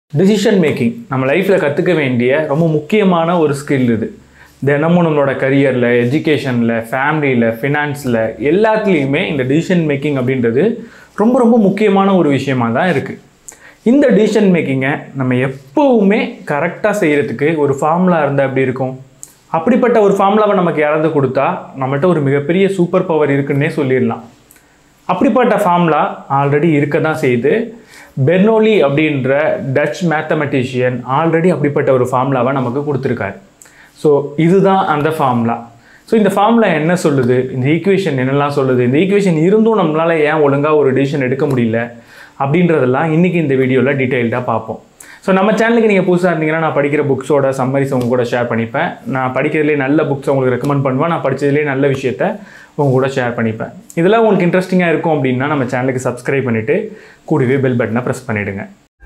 decision making நம்ம லைஃப்பில் கற்றுக்க வேண்டிய ரொம்ப முக்கியமான ஒரு ஸ்கில் இது தினமும் நம்மளோட கரியரில் எஜுகேஷனில் ஃபேமிலியில் ஃபினான்ஸில் எல்லாத்துலேயுமே இந்த டிசிஷன் மேக்கிங் அப்படின்றது ரொம்ப ரொம்ப முக்கியமான ஒரு விஷயமா தான் இருக்குது இந்த டிசிஷன் மேக்கிங்கை நம்ம எப்போவுமே கரெக்டாக செய்கிறதுக்கு ஒரு ஃபார்முலா இருந்தால் எப்படி இருக்கும் அப்படிப்பட்ட ஒரு ஃபார்முலாவை நமக்கு யாராவது கொடுத்தா நம்மகிட்ட ஒரு மிகப்பெரிய சூப்பர் பவர் இருக்குன்னே சொல்லிடலாம் அப்படிப்பட்ட ஃபார்முலா ஆல்ரெடி இருக்க தான் செய்யுது பெர்னோலி அப்படின்ற டச் மேத்தமெட்டிஷியன் ஆல்ரெடி அப்படிப்பட்ட ஒரு ஃபார்முலாவை நமக்கு கொடுத்துருக்காரு ஸோ இதுதான் அந்த ஃபார்முலா ஸோ இந்த ஃபார்முலா என்ன சொல்லுது இந்த ஈக்குவேஷன் என்னெல்லாம் சொல்லுது இந்த ஈக்குவேஷன் இருந்தும் நம்மளால் ஏன் ஒழுங்காக ஒரு டிசிஷன் எடுக்க முடியல அப்படின்றதெல்லாம் இன்றைக்கி இந்த வீடியோவில் டீட்டெயில்டாக பார்ப்போம் ஸோ நம்ம சேனலுக்கு நீங்கள் புதுசாக இருந்தீங்கன்னா நான் படிக்கிற புக்ஸோட சம்மரிஸ் உங்க கூட ஷேர் பண்ணிப்பேன் நான் படிக்கிறதுலேயே நல்ல புக்ஸ் உங்களுக்கு ரெக்கமெண்ட் பண்ணுவேன் நான் படித்ததுலேயே நல்ல விஷயத்த உங்க கூட ஷேர் பண்ணிப்பேன் இதெல்லாம் உங்களுக்கு இன்ட்ரெஸ்டிங்காக இருக்கும் அப்படின்னா நம்ம சேனலுக்கு சப்ஸ்கிரைப் பண்ணிவிட்டு கூடவே பெல் பட்டனை ப்ரெஸ் பண்ணிவிடுங்க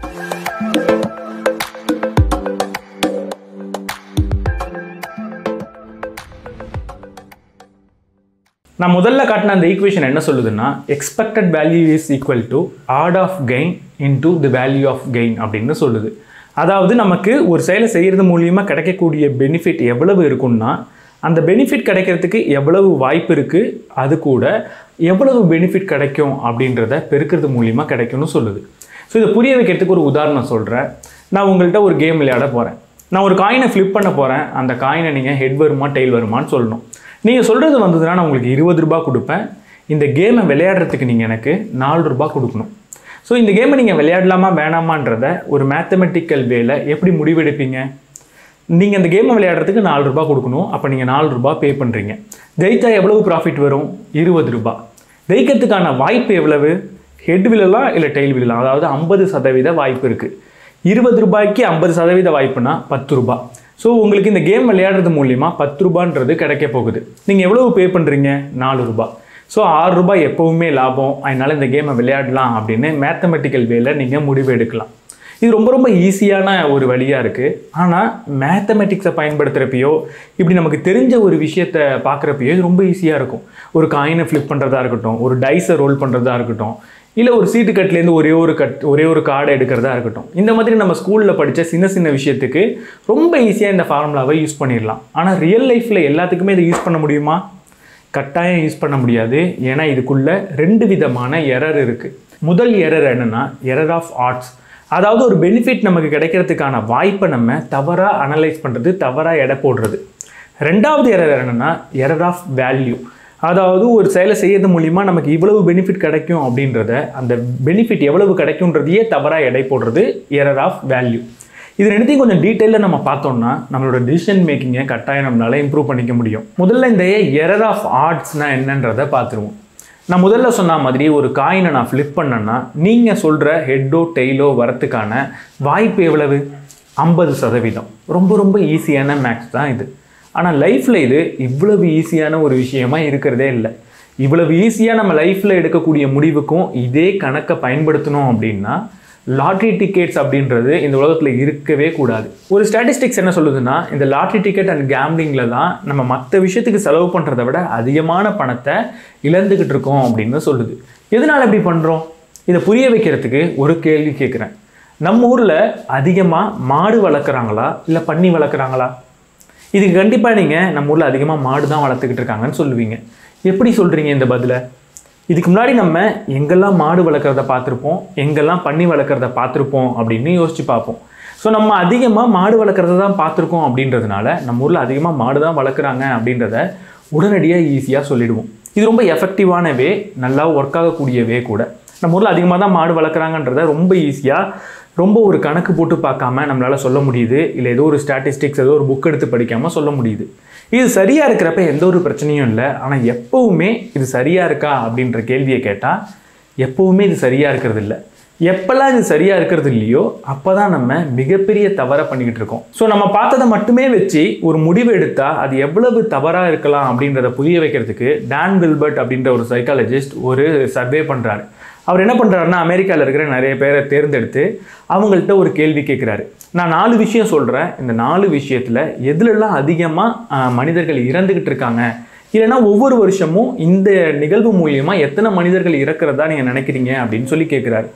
நான் முதல்ல காட்டின அந்த ஈக்குவேஷன் என்ன சொல்லுதுன்னா expected value is equal to ஆர்ட் of gain into the value of gain அப்படின்னு சொல்லுது அதாவது நமக்கு ஒரு செயலை செய்கிறது மூலியமாக கிடைக்கக்கூடிய பெனிஃபிட் எவ்வளவு இருக்கும்னா அந்த பெனிஃபிட் கிடைக்கிறதுக்கு எவ்வளவு வாய்ப்பு இருக்குது அது கூட எவ்வளவு பெனிஃபிட் கிடைக்கும் அப்படின்றத பெருக்கிறது மூலியமாக கிடைக்கும்னு சொல்லுது ஸோ இதை புரிய வைக்கிறதுக்கு ஒரு உதாரணம் சொல்கிறேன் நான் உங்கள்கிட்ட ஒரு கேம் விளையாட போகிறேன் நான் ஒரு காயினை ஃப்ளிப் பண்ண போகிறேன் அந்த காயினை நீங்கள் ஹெட் வருமா டெய்ல் வருமான்னு சொல்லணும் நீங்கள் சொல்கிறது வந்ததுன்னா நான் உங்களுக்கு இருபது ரூபாய் கொடுப்பேன் இந்த கேமை விளையாடுறதுக்கு நீங்கள் எனக்கு நாலு ரூபாய் கொடுக்கணும் ஸோ இந்த கேமை நீங்கள் விளையாடலாமா வேணாமான்றத ஒரு மேத்தமெட்டிக்கல் வேல எப்படி முடிவெடுப்பீங்க நீங்கள் இந்த கேமை விளையாடுறதுக்கு நாலு ரூபாய் கொடுக்கணும் அப்போ நீங்கள் நாலு ரூபாய் பே பண்ணுறீங்க ஜெயித்தா எவ்வளவு ப்ராஃபிட் வரும் இருபது ரூபாய் ஜெயிக்கிறதுக்கான வாய்ப்பு எவ்வளவு ஹெட் விழலாம் இல்லை டெய்ல் விழலாம் அதாவது ஐம்பது சதவீத வாய்ப்பு இருக்குது இருபது ரூபாய்க்கு ஐம்பது சதவீத வாய்ப்புனா பத்து ரூபாய் ஸோ உங்களுக்கு இந்த கேம் விளையாடுறது மூலிமா பத்து ரூபான்றது கிடைக்க போகுது நீங்கள் எவ்வளவு பே பண்ணுறீங்க நாலு ரூபாய் ஸோ ஆறு ரூபாய் எப்போவுமே லாபம் அதனால் இந்த கேமை விளையாடலாம் அப்படின்னு மேத்தமெட்டிக்கல் வேல நீங்கள் முடிவு எடுக்கலாம் இது ரொம்ப ரொம்ப ஈஸியான ஒரு வழியாக இருக்குது ஆனால் மேத்தமெட்டிக்ஸை பயன்படுத்துகிறப்பையோ இப்படி நமக்கு தெரிஞ்ச ஒரு விஷயத்தை பார்க்குறப்பையோ இது ரொம்ப ஈஸியாக இருக்கும் ஒரு காயினை ஃப்ளிப் பண்ணுறதா இருக்கட்டும் ஒரு டைஸை ரோல் பண்ணுறதா இருக்கட்டும் இல்லை ஒரு சீட்டு கட்லேருந்து ஒரே ஒரு கட் ஒரே ஒரு கார்டை எடுக்கிறதா இருக்கட்டும் இந்த மாதிரி நம்ம ஸ்கூலில் படித்த சின்ன சின்ன விஷயத்துக்கு ரொம்ப ஈஸியாக இந்த ஃபார்முலாவை யூஸ் பண்ணிடலாம் ஆனால் ரியல் லைஃப்பில் எல்லாத்துக்குமே இதை யூஸ் பண்ண முடியுமா கட்டாயம் யூஸ் பண்ண முடியாது ஏன்னா இதுக்குள்ள ரெண்டு விதமான எரர் இருக்குது முதல் எரர் என்னென்னா எரர் ஆஃப் ஆர்ட்ஸ் அதாவது ஒரு பெனிஃபிட் நமக்கு கிடைக்கிறதுக்கான வாய்ப்பை நம்ம தவறாக அனலைஸ் பண்ணுறது தவறாக எடை போடுறது ரெண்டாவது எரர் என்னென்னா எரர் ஆஃப் வேல்யூ அதாவது ஒரு செயலை செய்யறது மூலிமா நமக்கு இவ்வளவு பெனிஃபிட் கிடைக்கும் அப்படின்றத அந்த பெனிஃபிட் எவ்வளவு கிடைக்கும்ன்றதையே தவறாக எடை போடுறது எரர் ஆஃப் வேல்யூ இது ரெண்டுத்தையும் கொஞ்சம் டீட்டெயிலில் நம்ம பார்த்தோம்னா நம்மளோட டிசிஷன் மேக்கிங்கை கட்டாயம் நம்மளால இம்ப்ரூவ் பண்ணிக்க முடியும் முதல்ல இந்த எரர் ஆஃப் ஆர்ட்ஸ்னால் என்னன்றதை பார்த்துருவோம் நான் முதல்ல சொன்ன மாதிரி ஒரு காயினை நான் ஃப்ளிப் பண்ணேன்னா நீங்கள் சொல்கிற ஹெட்டோ டெய்லோ வரத்துக்கான வாய்ப்பு எவ்வளவு ஐம்பது சதவீதம் ரொம்ப ரொம்ப ஈஸியான மேக்ஸ் தான் இது ஆனால் லைஃப்பில் இது இவ்வளவு ஈஸியான ஒரு விஷயமா இருக்கிறதே இல்லை இவ்வளவு ஈஸியாக நம்ம லைஃப்பில் எடுக்கக்கூடிய முடிவுக்கும் இதே கணக்கை பயன்படுத்தணும் அப்படின்னா லாட்ரி டிக்கெட்ஸ் அப்படின்றது இந்த உலகத்தில் இருக்கவே கூடாது ஒரு ஸ்டாட்டிஸ்டிக்ஸ் என்ன சொல்லுதுன்னா இந்த லாட்ரி டிக்கெட் அண்ட் கேம்லிங்கில் தான் நம்ம மற்ற விஷயத்துக்கு செலவு பண்ணுறதை விட அதிகமான பணத்தை இழந்துக்கிட்டு இருக்கோம் அப்படின்னு சொல்லுது எதனால் இப்படி பண்ணுறோம் இதை புரிய வைக்கிறதுக்கு ஒரு கேள்வி கேட்குறேன் நம்ம ஊரில் அதிகமாக மாடு வளர்க்குறாங்களா இல்லை பன்னி வளர்க்குறாங்களா இதுக்கு கண்டிப்பாக நீங்கள் நம்ம ஊரில் அதிகமாக மாடு தான் வளர்த்துக்கிட்டு இருக்காங்கன்னு சொல்லுவீங்க எப்படி சொல்கிறீங்க இந்த பதிலை இதுக்கு முன்னாடி நம்ம எங்கெல்லாம் மாடு வளர்க்குறத பார்த்துருப்போம் எங்கெல்லாம் பன்னி வளர்க்குறத பார்த்துருப்போம் அப்படின்னு யோசிச்சு பார்ப்போம் ஸோ நம்ம அதிகமாக மாடு வளர்க்குறத தான் பார்த்துருக்கோம் அப்படின்றதுனால நம்ம ஊரில் அதிகமாக மாடு தான் வளர்க்குறாங்க அப்படின்றத உடனடியாக ஈஸியாக சொல்லிடுவோம் இது ரொம்ப எஃபெக்டிவான வே நல்லா ஒர்க் ஆகக்கூடிய வே கூட நம்ம ஊரில் அதிகமாக தான் மாடு வளர்க்குறாங்கன்றத ரொம்ப ஈஸியாக ரொம்ப ஒரு கணக்கு போட்டு பார்க்காம நம்மளால் சொல்ல முடியுது இல்லை ஏதோ ஒரு ஸ்டாட்டிஸ்டிக்ஸ் ஏதோ ஒரு புக் எடுத்து படிக்காமல் சொல்ல முடியுது இது சரியாக இருக்கிறப்ப எந்த ஒரு பிரச்சனையும் இல்லை ஆனால் எப்போவுமே இது சரியாக இருக்கா அப்படின்ற கேள்வியை கேட்டால் எப்போவுமே இது சரியாக இருக்கிறது இல்லை எப்போல்லாம் இது சரியாக இருக்கிறது இல்லையோ அப்போ தான் நம்ம மிகப்பெரிய தவறை பண்ணிக்கிட்டு இருக்கோம் ஸோ நம்ம பார்த்ததை மட்டுமே வச்சு ஒரு முடிவு எடுத்தால் அது எவ்வளவு தவறாக இருக்கலாம் அப்படின்றத புரிய வைக்கிறதுக்கு டான் வில்பர்ட் அப்படின்ற ஒரு சைக்காலஜிஸ்ட் ஒரு சர்வே பண்ணுறாரு அவர் என்ன பண்ணுறாருன்னா அமெரிக்காவில் இருக்கிற நிறைய பேரை தேர்ந்தெடுத்து அவங்கள்ட்ட ஒரு கேள்வி கேட்குறாரு நான் நாலு விஷயம் சொல்கிறேன் இந்த நாலு விஷயத்தில் எதுலெல்லாம் அதிகமாக மனிதர்கள் இறந்துக்கிட்டு இருக்காங்க இல்லைன்னா ஒவ்வொரு வருஷமும் இந்த நிகழ்வு மூலியமாக எத்தனை மனிதர்கள் இறக்குறதா நீங்கள் நினைக்கிறீங்க அப்படின்னு சொல்லி கேட்குறாரு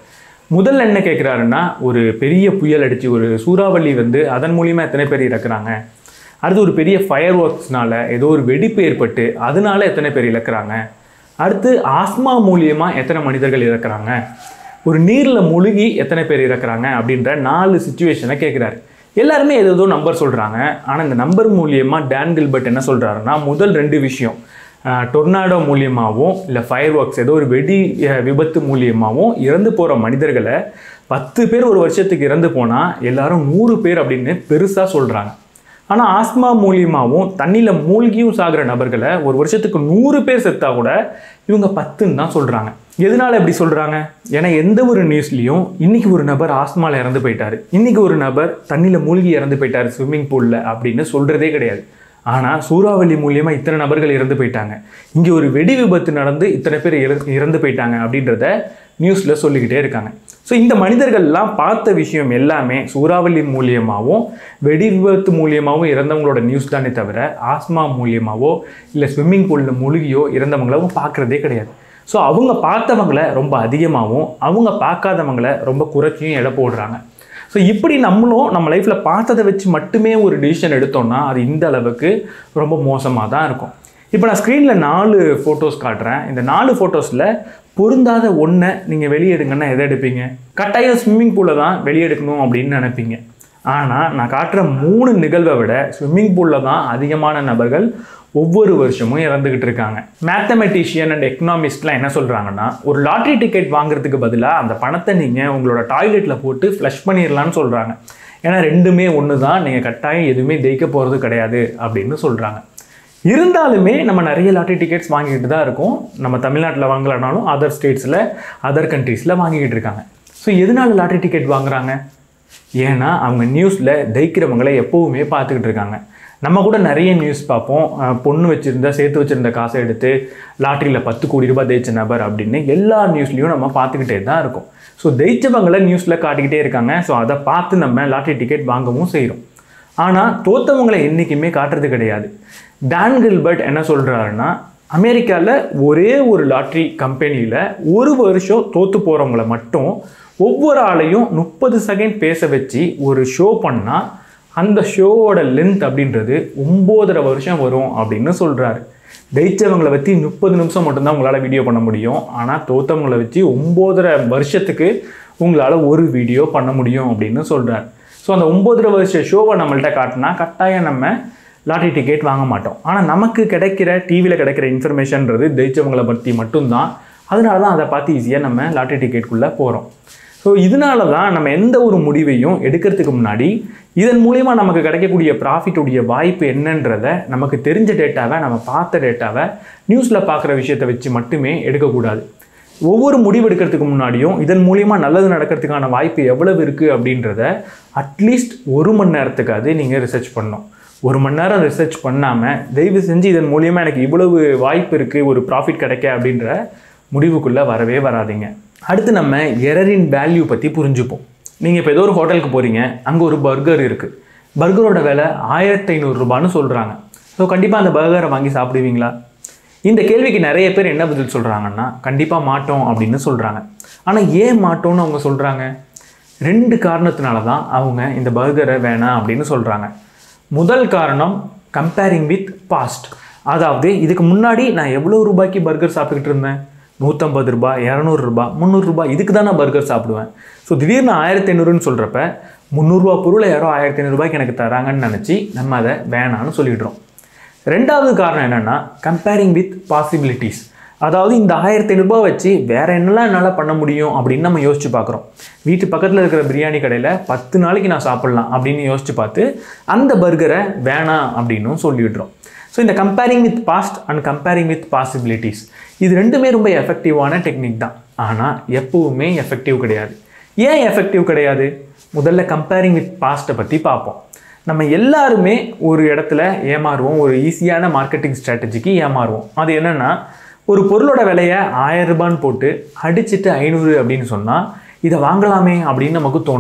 முதல்ல என்ன கேட்குறாருன்னா ஒரு பெரிய புயல் அடித்து ஒரு சூறாவளி வந்து அதன் மூலியமாக எத்தனை பேர் இறக்குறாங்க அடுத்து ஒரு பெரிய ஃபயர் ஒர்க்ஸ்னால ஏதோ ஒரு வெடிப்பு ஏற்பட்டு அதனால எத்தனை பேர் இழக்கிறாங்க அடுத்து ஆஸ்மா மூலியமாக எத்தனை மனிதர்கள் இறக்குறாங்க ஒரு நீரில் முழுகி எத்தனை பேர் இறக்குறாங்க அப்படின்ற நாலு சுச்சுவேஷனை கேட்குறாரு எல்லாருமே ஏதோ ஏதோ நம்பர் சொல்கிறாங்க ஆனால் இந்த நம்பர் மூலியமாக டேன் கில்பர்ட் என்ன சொல்கிறாருன்னா முதல் ரெண்டு விஷயம் டொர்னாடோ மூலியமாகவும் இல்லை ஃபயர் ஒர்க்ஸ் ஏதோ ஒரு வெடி அஹ், விபத்து மூலியமாகவும் இறந்து போகிற மனிதர்களை பத்து பேர் ஒரு வருஷத்துக்கு இறந்து போனால் எல்லாரும் நூறு பேர் அப்படின்னு பெருசாக சொல்கிறாங்க ஆனால் ஆஸ்மா மூலியமாகவும் தண்ணியில் மூழ்கியும் சாகிற நபர்களை ஒரு வருஷத்துக்கு நூறு பேர் செத்தா கூட இவங்க பத்துன்னு தான் சொல்கிறாங்க எதனால இப்படி சொல்கிறாங்க ஏன்னா எந்த ஒரு நியூஸ்லையும் இன்னைக்கு ஒரு நபர் ஆஸ்மாவில் இறந்து போயிட்டாரு இன்னைக்கு ஒரு நபர் தண்ணியில் மூழ்கி இறந்து போயிட்டாரு ஸ்விம்மிங் பூலில் அப்படின்னு சொல்கிறதே கிடையாது ஆனால் சூறாவளி மூலியமாக இத்தனை நபர்கள் இறந்து போயிட்டாங்க இங்கே ஒரு வெடி விபத்து நடந்து இத்தனை பேர் இற- இறந்து போயிட்டாங்க அப்படின்றத நியூஸில் சொல்லிக்கிட்டே இருக்காங்க ஸோ இந்த மனிதர்கள்லாம் பார்த்த விஷயம் எல்லாமே சூறாவளி மூலியமாகவும் வெடி விபத்து மூலியமாகவும் இறந்தவங்களோட நியூஸ் தானே தவிர ஆஸ்மா மூலியமாவோ இல்லை ஸ்விம்மிங் பூலில் மூழ்கியோ இறந்தவங்களவும் பார்க்குறதே கிடையாது ஸோ அவங்க பார்த்தவங்கள ரொம்ப அதிகமாகவும் அவங்க பார்க்காதவங்கள ரொம்ப குறைச்சியும் எடை போடுறாங்க ஸோ இப்படி நம்மளும் நம்ம லைஃப்பில் பார்த்ததை வச்சு மட்டுமே ஒரு டிசிஷன் எடுத்தோம்னா அது இந்த அளவுக்கு ரொம்ப மோசமாக தான் இருக்கும் இப்போ நான் ஸ்க்ரீனில் நாலு ஃபோட்டோஸ் காட்டுறேன் இந்த நாலு ஃபோட்டோஸில் பொருந்தாத ஒன்றை நீங்கள் வெளியெடுங்கன்னா எதை எடுப்பீங்க கட்டாயம் ஸ்விம்மிங் பூலில் தான் வெளியெடுக்கணும் அப்படின்னு நினைப்பீங்க ஆனால் நான் காட்டுற மூணு நிகழ்வை விட ஸ்விம்மிங் பூலில் தான் அதிகமான நபர்கள் ஒவ்வொரு வருஷமும் இறந்துக்கிட்டு இருக்காங்க மேத்தமெட்டிஷியன் அண்ட் எக்கனாமிஸ்ட்லாம் என்ன சொல்கிறாங்கன்னா ஒரு லாட்ரி டிக்கெட் வாங்குறதுக்கு பதிலாக அந்த பணத்தை நீங்கள் உங்களோட டாய்லெட்டில் போட்டு ஃப்ளஷ் பண்ணிடலான்னு சொல்கிறாங்க ஏன்னா ரெண்டுமே ஒன்று தான் நீங்கள் கட்டாயம் எதுவுமே ஜெயிக்க போகிறது கிடையாது அப்படின்னு சொல்கிறாங்க இருந்தாலுமே நம்ம நிறைய லாட்ரி டிக்கெட்ஸ் வாங்கிட்டு தான் இருக்கோம் நம்ம தமிழ்நாட்டில் வாங்கலைனாலும் அதர் ஸ்டேட்ஸில் அதர் கண்ட்ரீஸில் வாங்கிக்கிட்டு இருக்காங்க ஸோ எதனால லாட்ரி டிக்கெட் வாங்குறாங்க ஏன்னா அவங்க நியூஸில் ஜெயிக்கிறவங்களை எப்போவுமே பார்த்துக்கிட்டு இருக்காங்க நம்ம கூட நிறைய நியூஸ் பார்ப்போம் அஹ் பொண்ணு வச்சுருந்தா சேர்த்து வச்சுருந்த காசை எடுத்து லாட்ரியில் பத்து கோடி ரூபாய் ஜெயிச்ச நபர் அப்படின்னு எல்லா நியூஸ்லையும் நம்ம பார்த்துக்கிட்டே தான் இருக்கோம் ஸோ ஜெயிச்சவங்களை நியூஸில் காட்டிக்கிட்டே இருக்காங்க ஸோ அதை பார்த்து நம்ம லாட்ரி டிக்கெட் வாங்கவும் செய்கிறோம் ஆனால் தோத்தவங்களை என்றைக்குமே காட்டுறது கிடையாது டான் கில்பர்ட் என்ன சொல்கிறாருன்னா அமெரிக்காவில் ஒரே ஒரு லாட்ரி கம்பெனியில் ஒரு வருஷம் தோற்று போகிறவங்கள மட்டும் ஒவ்வொரு ஆளையும் முப்பது செகண்ட் பேச வச்சு ஒரு ஷோ பண்ணால் அந்த ஷோவோட லென்த் அப்படின்றது ஒம்போதரை வருஷம் வரும் அப்படின்னு சொல்கிறாரு ஜெயிச்சவங்களை வச்சு முப்பது நிமிஷம் மட்டும்தான் உங்களால் வீடியோ பண்ண முடியும் ஆனால் தோத்தவங்களை வச்சு ஒம்போதரை வருஷத்துக்கு உங்களால் ஒரு வீடியோ பண்ண முடியும் அப்படின்னு சொல்கிறார் ஸோ அந்த ஒம்போதரை வருஷ ஷோவை நம்மள்ட்ட காட்டினா கட்டாயம் நம்ம லாட்ரி டிக்கெட் வாங்க மாட்டோம் ஆனால் நமக்கு கிடைக்கிற டிவியில் கிடைக்கிற இன்ஃபர்மேஷன்றது ஜெயிச்சவங்களை பற்றி மட்டும்தான் அதனால தான் அதை பார்த்து ஈஸியாக நம்ம லாட்ரி டிக்கெட்குள்ளே போகிறோம் ஸோ இதனால தான் நம்ம எந்த ஒரு முடிவையும் எடுக்கிறதுக்கு முன்னாடி இதன் மூலிமா நமக்கு கிடைக்கக்கூடிய ப்ராஃபிட்டுடைய வாய்ப்பு என்னன்றதை நமக்கு தெரிஞ்ச டேட்டாவை நம்ம பார்த்த டேட்டாவை நியூஸில் பார்க்குற விஷயத்தை வச்சு மட்டுமே எடுக்கக்கூடாது ஒவ்வொரு முடிவு எடுக்கிறதுக்கு முன்னாடியும் இதன் மூலிமா நல்லது நடக்கிறதுக்கான வாய்ப்பு எவ்வளவு இருக்குது அப்படின்றத அட்லீஸ்ட் ஒரு மணி நேரத்துக்காவது நீங்கள் ரிசர்ச் பண்ணணும் ஒரு மணி நேரம் ரிசர்ச் பண்ணாமல் தயவு செஞ்சு இதன் மூலியமாக எனக்கு இவ்வளவு வாய்ப்பு இருக்குது ஒரு ப்ராஃபிட் கிடைக்க அப்படின்ற முடிவுக்குள்ளே வரவே வராதீங்க அடுத்து நம்ம எரரின் வேல்யூ பற்றி புரிஞ்சுப்போம் நீங்கள் இப்போ ஏதோ ஒரு ஹோட்டலுக்கு போகிறீங்க அங்கே ஒரு பர்கர் இருக்குது பர்கரோட விலை ஆயிரத்தி ஐநூறுரூபான்னு சொல்கிறாங்க ஸோ கண்டிப்பாக அந்த பர்கரை வாங்கி சாப்பிடுவீங்களா இந்த கேள்விக்கு நிறைய பேர் என்ன பதில் சொல்கிறாங்கன்னா கண்டிப்பாக மாட்டோம் அப்படின்னு சொல்கிறாங்க ஆனால் ஏன் மாட்டோம்னு அவங்க சொல்கிறாங்க ரெண்டு காரணத்தினால தான் அவங்க இந்த பர்கரை வேணாம் அப்படின்னு சொல்கிறாங்க முதல் காரணம் கம்பேரிங் வித் பாஸ்ட் அதாவது இதுக்கு முன்னாடி நான் எவ்வளோ ரூபாய்க்கு பர்கர் சாப்பிட்டுக்கிட்டு இருந்தேன் நூற்றம்பது ரூபாய் இரநூறுபா முந்நூறுரூபா இதுக்கு தான் நான் பர்கர் சாப்பிடுவேன் ஸோ திடீர்னு ஆயிரத்தி ஐநூறுன்னு சொல்கிறப்ப முந்நூறுரூவா பொருளை யாரோ ஆயிரத்தி ஐநூறுரூபாய்க்கு எனக்கு தராங்கன்னு நினச்சி நம்ம அதை வேணான்னு சொல்லிடுறோம் ரெண்டாவது காரணம் என்னென்னா கம்பேரிங் வித் பாசிபிலிட்டிஸ் அதாவது இந்த ஆயிரத்தி ஐநூறுரூபா வச்சு வேற என்னெல்லாம் என்னால் பண்ண முடியும் அப்படின்னு நம்ம யோசிச்சு பார்க்குறோம் வீட்டு பக்கத்தில் இருக்கிற பிரியாணி கடையில் பத்து நாளைக்கு நான் சாப்பிட்லாம் அப்படின்னு யோசிச்சு பார்த்து அந்த பர்கரை வேணாம் அப்படின்னும் சொல்லிவிடுறோம் ஸோ இந்த comparing with past and comparing with possibilities இது ரெண்டுமே ரொம்ப எஃபெக்டிவான டெக்னிக் தான் ஆனால் எப்பவுமே எஃபெக்டிவ் கிடையாது ஏன் எஃபெக்டிவ் கிடையாது முதல்ல கம்பேரிங் வித் பாஸ்ட்டை பற்றி பார்ப்போம் நம்ம எல்லாருமே ஒரு இடத்துல ஏமாறுவோம் ஒரு ஈஸியான மார்க்கெட்டிங் ஸ்ட்ராட்டஜிக்கு ஏமாறுவோம் அது என்னென்னா ஒரு பொருளோட விலையை ஆயிரம் ரூபான்னு போட்டு அடிச்சிட்டு ஐநூறு அப்படின்னு சொன்னால் இதை வாங்கலாமே அப்படின்னு நமக்கு தோணும்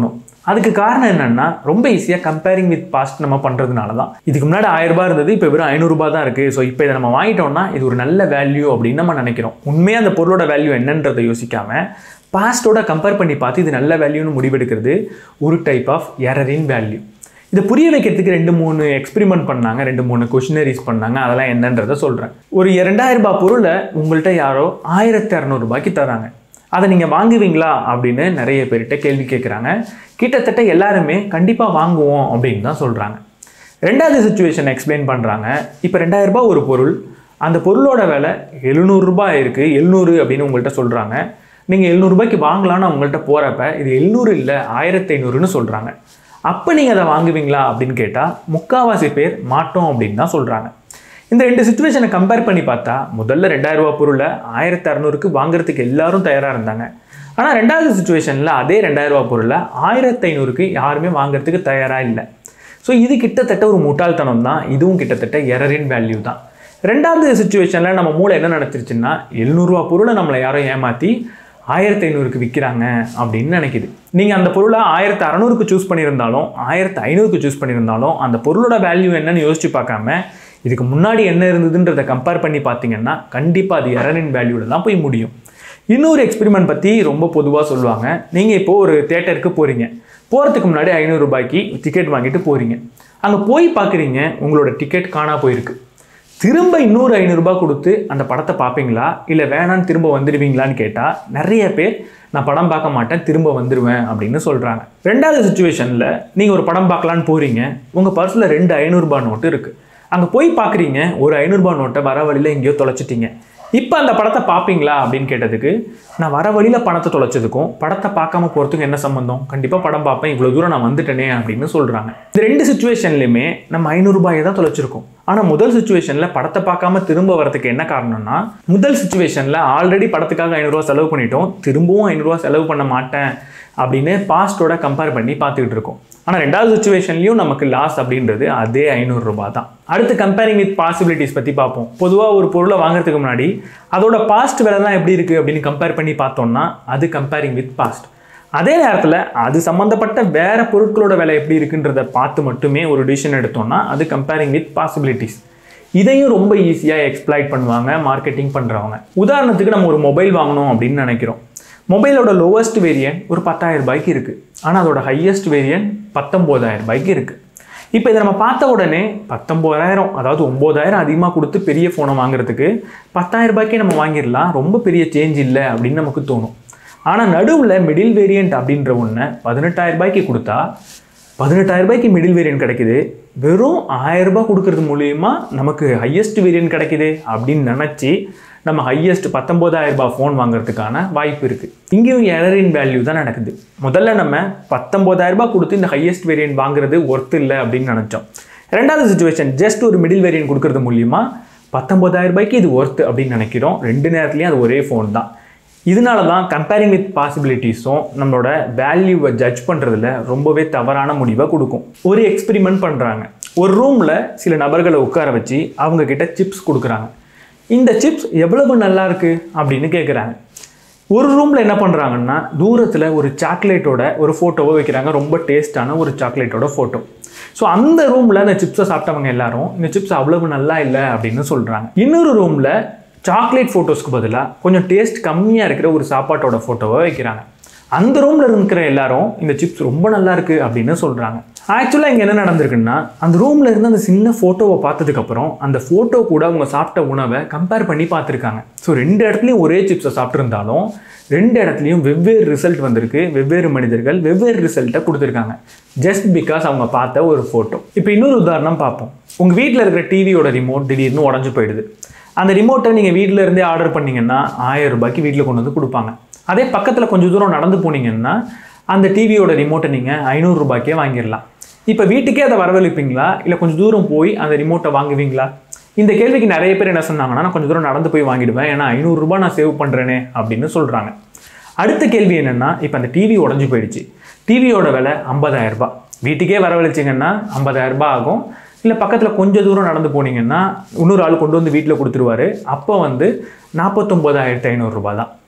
அதுக்கு காரணம் என்னன்னா ரொம்ப ஈஸியாக கம்பேரிங் வித் பாஸ்ட் நம்ம பண்ணுறதுனால தான் இதுக்கு முன்னாடி ஆயிரம் ரூபாய் இருந்தது இப்போ வெறும் ஐநூறுரூபா தான் இருக்குது ஸோ இப்போ இதை நம்ம வாங்கிட்டோம்னா இது ஒரு நல்ல வேல்யூ அப்படின்னு நம்ம நினைக்கிறோம் உண்மையாக அந்த பொருளோட வேல்யூ என்னன்றதை யோசிக்காம பாஸ்ட்டோட கம்பேர் பண்ணி பார்த்து இது நல்ல வேல்யூன்னு முடிவெடுக்கிறது ஒரு டைப் ஆஃப் எரரின் வேல்யூ இதை புரிய வைக்கிறதுக்கு ரெண்டு மூணு எக்ஸ்பெரிமெண்ட் பண்ணாங்க ரெண்டு மூணு கொஷினரிஸ் பண்ணாங்க அதெல்லாம் என்னன்றதை சொல்கிறேன் ஒரு இரண்டாயிரம் ரூபாய் பொருளை உங்கள்கிட்ட யாரோ ஆயிரத்தி இரநூறுபாய்க்கு தராங்க அதை நீங்கள் வாங்குவீங்களா அப்படின்னு நிறைய பேர்கிட்ட கேள்வி கேட்குறாங்க கிட்டத்தட்ட எல்லாருமே கண்டிப்பாக வாங்குவோம் அப்படின்னு தான் சொல்கிறாங்க ரெண்டாவது சுச்சுவேஷன் எக்ஸ்பிளைன் பண்ணுறாங்க இப்போ ரெண்டாயிரம் ரூபாய் ஒரு பொருள் அந்த பொருளோட விலை எழுநூறுபா இருக்குது எழுநூறு அப்படின்னு உங்கள்கிட்ட சொல்கிறாங்க நீங்கள் எழுநூறுபாய்க்கு வாங்கலாம்னு அவங்கள்ட்ட போகிறப்ப இது எழுநூறு இல்லை ஆயிரத்தி ஐநூறுன்னு சொல்கிறாங்க அப்போ நீங்கள் அதை வாங்குவீங்களா அப்படின்னு கேட்டால் முக்காவாசி பேர் மாட்டோம் அப்படின்னு தான் சொல்கிறாங்க இந்த ரெண்டு சுச்சுவேஷனை கம்பேர் பண்ணி பார்த்தா முதல்ல ரெண்டாயிரம் ரூபாய் பொருளை ஆயிரத்தி அறநூறுக்கு வாங்குறதுக்கு எல்லாரும் தயாராக இருந்தாங்க ஆனால் ரெண்டாவது சுச்சுவேஷனில் அதே ரெண்டாயிரம் ரூபாய் பொருளை ஆயிரத்தி ஐநூறுக்கு யாருமே வாங்குறதுக்கு தயாராக இல்லை ஸோ இது கிட்டத்தட்ட ஒரு முட்டாள்தனம் தான் இதுவும் கிட்டத்தட்ட எரரின் வேல்யூ தான் ரெண்டாவது சுச்சுவேஷனில் நம்ம மூளை என்ன நினச்சிருச்சுன்னா எழுநூறுவா பொருளை நம்மளை யாரோ ஏமாற்றி ஆயிரத்தி ஐநூறுக்கு விற்கிறாங்க அப்படின்னு நினைக்குது நீங்கள் அந்த பொருளை ஆயிரத்தி அறநூறுக்கு சூஸ் பண்ணியிருந்தாலும் ஆயிரத்தி ஐநூறுக்கு சூஸ் பண்ணியிருந்தாலும் அந்த பொருளோட வேல்யூ என்னன்னு யோசிச்சு பார்க்காம இதுக்கு முன்னாடி என்ன இருந்ததுன்றதை கம்பேர் பண்ணி பார்த்தீங்கன்னா கண்டிப்பாக அது எரரின் வேல்யூவில் தான் போய் முடியும் இன்னொரு எக்ஸ்பெரிமெண்ட் பற்றி ரொம்ப பொதுவாக சொல்லுவாங்க நீங்கள் இப்போது ஒரு தேட்டருக்கு போகிறீங்க போகிறதுக்கு முன்னாடி ஐநூறுரூபாய்க்கு டிக்கெட் வாங்கிட்டு போகிறீங்க அங்கே போய் பார்க்குறீங்க உங்களோட டிக்கெட் காணா போயிருக்கு திரும்ப இன்னொரு ஐநூறுரூபா கொடுத்து அந்த படத்தை பார்ப்பீங்களா இல்லை வேணான்னு திரும்ப வந்துடுவீங்களான்னு கேட்டால் நிறைய பேர் நான் படம் பார்க்க மாட்டேன் திரும்ப வந்துடுவேன் அப்படின்னு சொல்கிறாங்க ரெண்டாவது சுச்சுவேஷனில் நீங்கள் ஒரு படம் பார்க்கலான்னு போகிறீங்க உங்கள் பர்ஸில் ரெண்டு ஐநூறுரூபா நோட்டு இருக்குது அங்கே போய் பார்க்குறீங்க ஒரு ஐநூறுரூபா நோட்டை வர வழியில் எங்கேயோ தொலைச்சிட்டீங்க இப்போ அந்த படத்தை பார்ப்பீங்களா அப்படின்னு கேட்டதுக்கு நான் வர வழியில் பணத்தை தொலைச்சதுக்கும் படத்தை பார்க்காம போகிறதுக்கும் என்ன சம்மந்தம் கண்டிப்பாக படம் பார்ப்பேன் இவ்வளோ தூரம் நான் வந்துட்டேனே அப்படின்னு சொல்கிறாங்க இந்த ரெண்டு சுச்சுவேஷன்லையுமே நம்ம ஐநூறுரூபாயை தான் தொலைச்சிருக்கோம் ஆனால் முதல் சுச்சுவேஷனில் படத்தை பார்க்காம திரும்ப வரதுக்கு என்ன காரணம்னா முதல் சுச்சுவேஷனில் ஆல்ரெடி படத்துக்காக ஐநூறுரூவா செலவு பண்ணிட்டோம் திரும்பவும் ஐநூறுரூவா செலவு பண்ண மாட்டேன் அப்படின்னு பாஸ்ட்டோட கம்பேர் பண்ணி பார்த்துக்கிட்டு இருக்கோம் ஆனால் ரெண்டாவது சுச்சுவேஷன்லையும் நமக்கு லாஸ் அப்படின்றது அதே ஐநூறுரூபா தான் அடுத்து கம்பேரிங் வித் பாசிபிலிட்டிஸ் பற்றி பார்ப்போம் பொதுவாக ஒரு பொருளை வாங்குறதுக்கு முன்னாடி அதோட பாஸ்ட் விலைலாம் எப்படி இருக்குது அப்படின்னு கம்பேர் பண்ணி பார்த்தோம்னா அது கம்பேரிங் வித் பாஸ்ட் அதே நேரத்தில் அது சம்மந்தப்பட்ட வேற பொருட்களோட விலை எப்படி இருக்குன்றத பார்த்து மட்டுமே ஒரு டிசிஷன் எடுத்தோம்னா அது கம்பேரிங் வித் பாசிபிலிட்டிஸ் இதையும் ரொம்ப ஈஸியாக எக்ஸ்ப்ளாய்ட் பண்ணுவாங்க மார்க்கெட்டிங் பண்ணுறவங்க உதாரணத்துக்கு நம்ம ஒரு மொபைல் வாங்கணும் அப்படின்னு நினைக்கிறோம் மொபைலோட லோவஸ்ட் வேரியன்ட் ஒரு பத்தாயிரம் ரூபாய்க்கு இருக்குது ஆனால் அதோட ஹையஸ்ட் வேரியன்ட் பத்தொம்போதாயிரம் ரூபாய்க்கு இருக்குது இப்போ இதை நம்ம பார்த்த உடனே பத்தொம்போதாயிரம் அதாவது ஒம்போதாயிரம் அதிகமாக கொடுத்து பெரிய ஃபோனை வாங்குறதுக்கு பத்தாயிரம் ரூபாய்க்கே நம்ம வாங்கிடலாம் ரொம்ப பெரிய சேஞ்ச் இல்லை அப்படின்னு நமக்கு தோணும் ஆனால் நடுவில் மிடில் வேரியண்ட் அப்படின்ற ஒன்று பதினெட்டாயிரம் ரூபாய்க்கு கொடுத்தா பதினெட்டாயிரம் ரூபாய்க்கு மிடில் வேரியன்ட் கிடைக்குது வெறும் ஆயிரம் ரூபாய் கொடுக்கறது மூலியமா நமக்கு ஹையஸ்ட் வேரியன்ட் கிடைக்குது அப்படின்னு நினச்சி நம்ம ஹையஸ்ட் பத்தொம்போதாயிரம் ரூபாய் ஃபோன் வாங்குறதுக்கான வாய்ப்பு இருக்குது இங்கேயும் எரரின் வேல்யூ தான் நடக்குது முதல்ல நம்ம பத்தொம்போதாயிரம் ரூபாய் கொடுத்து இந்த ஹையஸ்ட் வேரியன்ட் வாங்குறது ஒர்த் இல்லை அப்படின்னு நினச்சோம் ரெண்டாவது சுச்சுவேஷன் ஜஸ்ட் ஒரு மிடில் வேரியன்ட் கொடுக்கறது மூலியமா பத்தொம்போதாயிரம் ரூபாய்க்கு இது ஒர்த் அப்படின்னு நினைக்கிறோம் ரெண்டு நேரத்துலையும் அது ஒரே ஃபோன் தான் இதனால தான் கம்பேரிங் வித் பாசிபிலிட்டிஸும் நம்மளோட வேல்யூவை ஜட்ஜ் பண்ணுறதுல ரொம்பவே தவறான முடிவை கொடுக்கும் ஒரு எக்ஸ்பெரிமெண்ட் பண்ணுறாங்க ஒரு ரூமில் சில நபர்களை உட்கார வச்சு அவங்க கிட்ட சிப்ஸ் கொடுக்குறாங்க இந்த சிப்ஸ் எவ்வளவு நல்லா இருக்கு அப்படின்னு கேட்குறாங்க ஒரு ரூமில் என்ன பண்ணுறாங்கன்னா தூரத்தில் ஒரு சாக்லேட்டோட ஒரு ஃபோட்டோவை வைக்கிறாங்க ரொம்ப டேஸ்டான ஒரு சாக்லேட்டோட ஃபோட்டோ ஸோ அந்த ரூமில் அந்த சிப்ஸை சாப்பிட்டவங்க எல்லாரும் இந்த சிப்ஸ் அவ்வளவு நல்லா இல்லை அப்படின்னு சொல்கிறாங்க இன்னொரு ரூமில் சாக்லேட் ஃபோட்டோஸ்க்கு பதிலாக கொஞ்சம் டேஸ்ட் கம்மியாக இருக்கிற ஒரு சாப்பாட்டோட ஃபோட்டோவை வைக்கிறாங்க அந்த ரூமில் இருக்கிற எல்லாரும் இந்த சிப்ஸ் ரொம்ப நல்லா இருக்குது அப்படின்னு சொல்கிறாங்க ஆக்சுவலாக இங்கே என்ன நடந்திருக்குன்னா அந்த ரூமில் இருந்து அந்த சின்ன ஃபோட்டோவை பார்த்ததுக்கப்புறம் அந்த ஃபோட்டோ கூட அவங்க சாப்பிட்ட உணவை கம்பேர் பண்ணி பார்த்துருக்காங்க ஸோ ரெண்டு இடத்துலையும் ஒரே சிப்ஸை சாப்பிட்ருந்தாலும் ரெண்டு இடத்துலையும் வெவ்வேறு ரிசல்ட் வந்திருக்கு வெவ்வேறு மனிதர்கள் வெவ்வேறு ரிசல்ட்டை கொடுத்துருக்காங்க ஜஸ்ட் பிகாஸ் அவங்க பார்த்த ஒரு ஃபோட்டோ இப்போ இன்னொரு உதாரணம் பார்ப்போம் உங்கள் வீட்டில் இருக்கிற டிவியோட ரிமோட் திடீர்னு உடஞ்சி போயிடுது அந்த ரிமோட்டை நீங்கள் வீட்டில் இருந்தே ஆர்டர் பண்ணீங்கன்னா ஆயிரம் ரூபாய்க்கு வீட்டில் கொண்டு வந்து கொடுப்பாங்க அதே பக்கத்தில் கொஞ்சம் தூரம் நடந்து போனீங்கன்னா அந்த டிவியோட ரிமோட்டை நீங்கள் ஐநூறுரூபாய்க்கே வாங்கிடலாம் இப்போ வீட்டுக்கே அதை வரவழைப்பீங்களா இல்லை கொஞ்சம் தூரம் போய் அந்த ரிமோட்டை வாங்குவீங்களா இந்த கேள்விக்கு நிறைய பேர் என்ன சொன்னாங்கன்னா நான் கொஞ்சம் தூரம் நடந்து போய் வாங்கிடுவேன் ஏன்னா ஐநூறுரூபா நான் சேவ் பண்ணுறேனே அப்படின்னு சொல்கிறாங்க அடுத்த கேள்வி என்னென்னா இப்போ அந்த டிவி உடஞ்சி போயிடுச்சு டிவியோட விலை 50000 ரூபாய் வீட்டுக்கே வரவழைச்சிங்கன்னா 50000 ரூபாய் ஆகும் இல்லை பக்கத்தில் கொஞ்சம் தூரம் நடந்து போனீங்கன்னா இன்னொரு ஆள் கொண்டு வந்து வீட்டில் கொடுத்துருவாரு அப்போ வந்து நாற்பத்தொம்போதாயிரத்து ஐநூறுரூபா தான்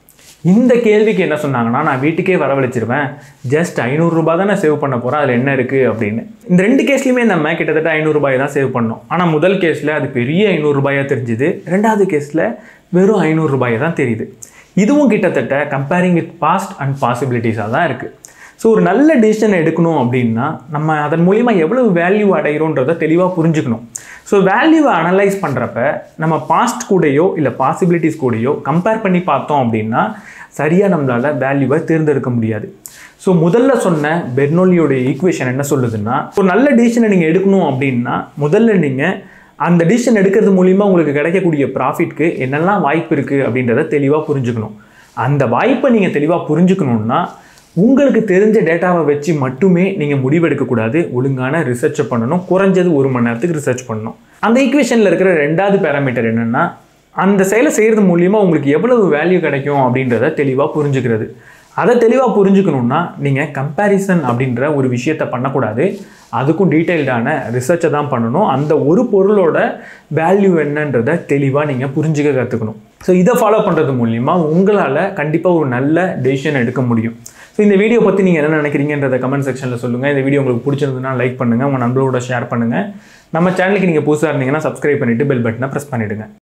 இந்த கேள்விக்கு என்ன சொன்னாங்கன்னா நான் வீட்டுக்கே வரவழைச்சிருவேன் ஜஸ்ட் ஐநூறுரூபா தான் நான் சேவ் பண்ண போகிறேன் அதில் என்ன இருக்குது அப்படின்னு இந்த ரெண்டு கேஸ்லையுமே நம்ம கிட்டத்தட்ட ஐநூறுரூபாய் தான் சேவ் பண்ணோம் ஆனால் முதல் கேஸில் அது பெரிய ஐநூறுரூபாயாக தெரிஞ்சுது ரெண்டாவது கேஸில் வெறும் ஐநூறுரூபாயை தான் தெரியுது இதுவும் கிட்டத்தட்ட கம்பேரிங் வித் பாஸ்ட் அண்ட் பாசிபிலிட்டிஸாக தான் இருக்குது ஸோ ஒரு நல்ல டிசிஷன் எடுக்கணும் அப்படின்னா நம்ம அதன் மூலிமா எவ்வளவு வேல்யூ அடைகிறோன்றதை தெளிவாக புரிஞ்சுக்கணும் ஸோ வேல்யூவை அனலைஸ் பண்ணுறப்ப நம்ம பாஸ்ட் கூடயோ இல்லை பாசிபிலிட்டிஸ் கூடயோ கம்பேர் பண்ணி பார்த்தோம் அப்படின்னா சரியாக நம்மளால் வேல்யூவை தேர்ந்தெடுக்க முடியாது ஸோ முதல்ல சொன்ன பெர்னோலியோடைய ஈக்குவேஷன் என்ன சொல்லுதுன்னா ஒரு நல்ல டிசிஷனை நீங்கள் எடுக்கணும் அப்படின்னா முதல்ல நீங்கள் அந்த டிசிஷன் எடுக்கிறது மூலிமா உங்களுக்கு கிடைக்கக்கூடிய ப்ராஃபிட்க்கு என்னெல்லாம் வாய்ப்பு இருக்குது அப்படின்றத தெளிவாக புரிஞ்சுக்கணும் அந்த வாய்ப்பை நீங்கள் தெளிவாக புரிஞ்சுக்கணுன்னா உங்களுக்கு தெரிஞ்ச டேட்டாவை வச்சு மட்டுமே நீங்கள் முடிவெடுக்கக்கூடாது ஒழுங்கான ரிசர்ச்சை பண்ணணும் குறைஞ்சது ஒரு மணி நேரத்துக்கு ரிசர்ச் பண்ணணும் அந்த ஈக்குவேஷனில் இருக்கிற ரெண்டாவது பேராமீட்டர் என்னென்னா அந்த செயலை செய்கிறது மூலிமா உங்களுக்கு எவ்வளவு வேல்யூ கிடைக்கும் அப்படின்றத தெளிவாக புரிஞ்சுக்கிறது அதை தெளிவாக புரிஞ்சுக்கணுன்னா நீங்கள் கம்பேரிசன் அப்படின்ற ஒரு விஷயத்தை பண்ணக்கூடாது அதுக்கும் டீட்டெயில்டான ரிசர்ச்சை தான் பண்ணணும் அந்த ஒரு பொருளோட வேல்யூ என்னன்றதை தெளிவாக நீங்கள் புரிஞ்சுக்க கற்றுக்கணும் ஸோ இதை ஃபாலோ பண்ணுறது மூலிமா உங்களால் கண்டிப்பாக ஒரு நல்ல டெசிஷன் எடுக்க முடியும் ஸோ இந்த வீடியோ பற்றி நீங்கள் என்ன நினைக்கிறீங்கன்றத கமெண்ட் செக்ஷனில் சொல்லுங்கள் இந்த வீடியோ உங்களுக்கு பிடிச்சிருந்ததுன்னா லைக் பண்ணுங்கள் உங்கள் நண்பர்களோட ஷேர் பண்ணுங்கள் நம்ம சேனலுக்கு நீங்கள் புதுசாக இருந்தீங்கன்னா சப்ஸ்கிரைப் பண்ணிவிட்டு பெல் பட்டனை ப்ரெஸ் பண்ணிவிடுங்க